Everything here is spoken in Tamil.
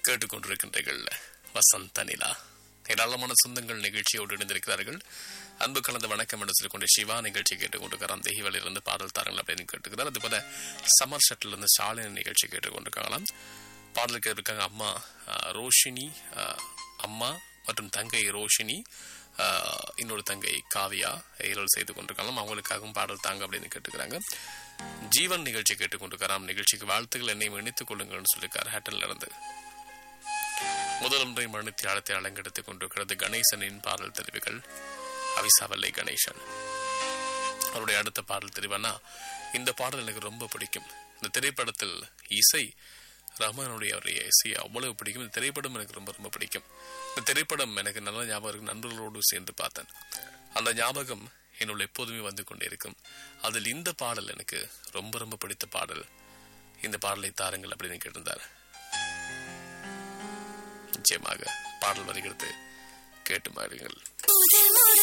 கேட்டுக்கொண்டிருக்கின்றீர்கள் வசந்த நிலா ஏராளமான சொந்தங்கள் நிகழ்ச்சியோடு இணைந்திருக்கிறார்கள் அன்பு கலந்த வணக்கம் என்று சொல்லிக்கொண்டு சிவா நிகழ்ச்சி கேட்டுக்கொண்டிருக்கிறார் தெய்வலிருந்து பாடல் தாரங்கள் அப்படின்னு கேட்டுக்கிறார் அதுபோல சமர் ஷட்டிலிருந்து ஷாலினி நிகழ்ச்சி கேட்டுக்கொண்டிருக்காங்களாம் பாடல் கேட்டிருக்காங்க அம்மா அஹ், ரோஷினி அஹ், அம்மா மற்றும் தங்கை ரோஷினி அஹ், இன்னொரு தங்கை காவியா இரல் செய்து கொண்டிருக்கலாம் அவங்களுக்காகவும் பாடல் தாங்க அப்படின்னு கேட்டுக்கிறாங்க ஜீவன் நிகழ்ச்சி கேட்டுக்கொண்டிருக்கிறார் நிகழ்ச்சிக்கு வாழ்த்துக்கள் என்னையும் இணைத்துக் கொள்ளுங்கள்னு சொல்லியிருக்கார் ஹேட்டன்ல இருந்து முதல் முறை மனுத்தி ஆழத்தை அலங்கெடுத்துக் கொண்டிருக்கிறது கணேசனின் பாடல் தெரிவுகள் அவிசாவல்லை கணேசன் அவருடைய அடுத்த பாடல் தெரிவானா இந்த பாடல் எனக்கு ரொம்ப பிடிக்கும் இந்த திரைப்படத்தில் இசை ரமனுடைய அவருடைய இசை அவ்வளவு பிடிக்கும் இந்த திரைப்படம் எனக்கு ரொம்ப ரொம்ப பிடிக்கும் இந்த திரைப்படம் எனக்கு நல்ல ஞாபகம் இருக்கு நண்பர்களோடு சேர்ந்து பார்த்தேன் அந்த ஞாபகம் என்னுள்ள எப்போதுமே வந்து கொண்டே இருக்கும் அதில் இந்த பாடல் எனக்கு ரொம்ப ரொம்ப பிடித்த பாடல் இந்த பாடலை தாருங்கள் அப்படின்னு கேட்டிருந்தார் நிச்சயமாக பாடல் வருகிறது கேட்டு மாறுங்கள் முதல் முறை